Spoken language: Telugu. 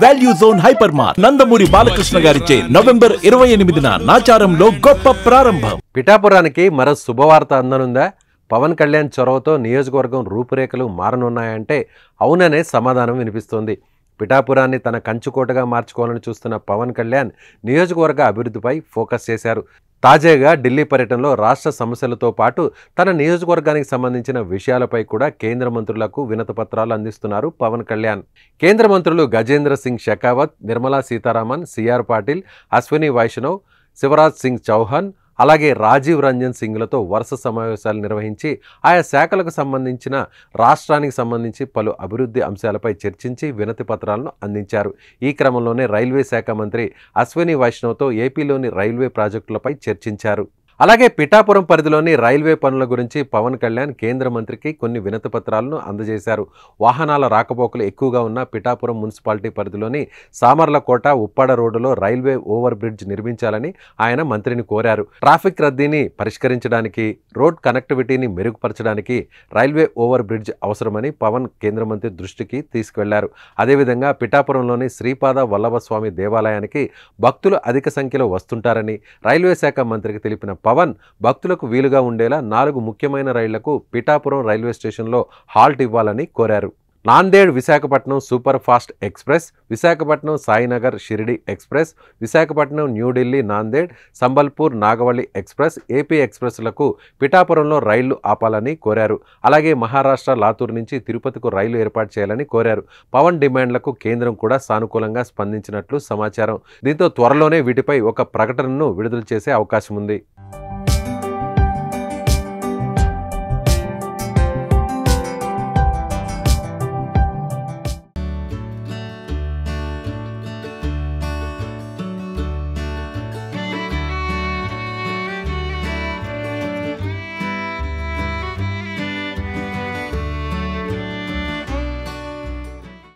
value zone hyper mart Nandamuri Balakrishna గారిచే నవంబర్ ఇరవై ఎనిమిదిన నాచారంలో గొప్ప ప్రారంభం పిఠాపురానికి మరో శుభవార్త అందనుందా పవన్ కళ్యాణ్ చొరవతో నియోజకవర్గం రూపురేఖలు మారనున్నాయంటే అవుననే సమాధానం వినిపిస్తోంది పిఠాపురాన్ని తన కంచుకోటగా మార్చుకోవాలని చూస్తున్న పవన్ కళ్యాణ్ నియోజకవర్గ అభివృద్ధిపై ఫోకస్ చేశారు తాజాగా ఢిల్లీ పర్యటనలో రాష్ట్ర సమస్యలతో పాటు తన నియోజకవర్గానికి సంబంధించిన విషయాలపై కూడా కేంద్ర మంత్రులకు వినత పత్రాలు అందిస్తున్నారు పవన్ కళ్యాణ్ కేంద్ర మంత్రులు గజేంద్ర సింగ్ షెకావత్ నిర్మలా సీతారామన్ సిఆర్ పాటిల్ అశ్విని వైష్ణవ్ శివరాజ్ సింగ్ చౌహాన్ అలాగే రాజీవ్ రంజన్ సింగ్లతో వరుస సమావేశాలు నిర్వహించి ఆయా శాఖలకు సంబంధించిన రాష్ట్రానికి సంబంధించి పలు అభివృద్ధి అంశాలపై చర్చించి వినతి పత్రాలను అందించారు ఈ క్రమంలోనే రైల్వే శాఖ మంత్రి అశ్విని వైష్ణవ్తో ఏపీలోని రైల్వే ప్రాజెక్టులపై చర్చించారు అలాగే పిఠాపురం పరిధిలోని రైల్వే పనుల గురించి పవన్ కళ్యాణ్ కేంద్ర మంత్రికి కొన్ని వినతి పత్రాలను అందజేశారు వాహనాల రాకపోకలు ఎక్కువగా ఉన్న పిఠాపురం మున్సిపాలిటీ పరిధిలోని సామర్లకోట ఉప్పాడ రోడ్డులో రైల్వే ఓవర్ బ్రిడ్జ్ నిర్మించాలని ఆయన మంత్రిని కోరారు ట్రాఫిక్ రద్దీని పరిష్కరించడానికి రోడ్ కనెక్టివిటీని మెరుగుపరచడానికి రైల్వే ఓవర్ బ్రిడ్జ్ అవసరమని పవన్ కేంద్ర మంత్రి దృష్టికి తీసుకువెళ్లారు అదేవిధంగా పిఠాపురంలోని శ్రీపాద వల్లభస్వామి దేవాలయానికి భక్తులు అధిక సంఖ్యలో వస్తుంటారని రైల్వే శాఖ మంత్రికి తెలిపిన పవన్ భక్తులకు వీలుగా ఉండేలా నాలుగు ముఖ్యమైన రైళ్లకు పిఠాపురం రైల్వే స్టేషన్లో హాల్ట్ ఇవ్వాలని కోరారు Nanded Visakhapatnam super fast express Visakhapatnam Sainagar Shirdi express Visakhapatnam New Delhi Nanded Sambalpur Nagavali express AP ఎక్స్ప్రెస్లకు పిఠాపురంలో రైళ్లు ఆపాలని కోరారు అలాగే మహారాష్ట్ర లాతూర్ నుంచి తిరుపతికు రైలు ఏర్పాటు చేయాలని కోరారు పవన్ డిమాండ్లకు కేంద్రం కూడా సానుకూలంగా స్పందించినట్లు సమాచారం దీంతో త్వరలోనే వీటిపై ఒక ప్రకటనను విడుదల చేసే అవకాశం ఉంది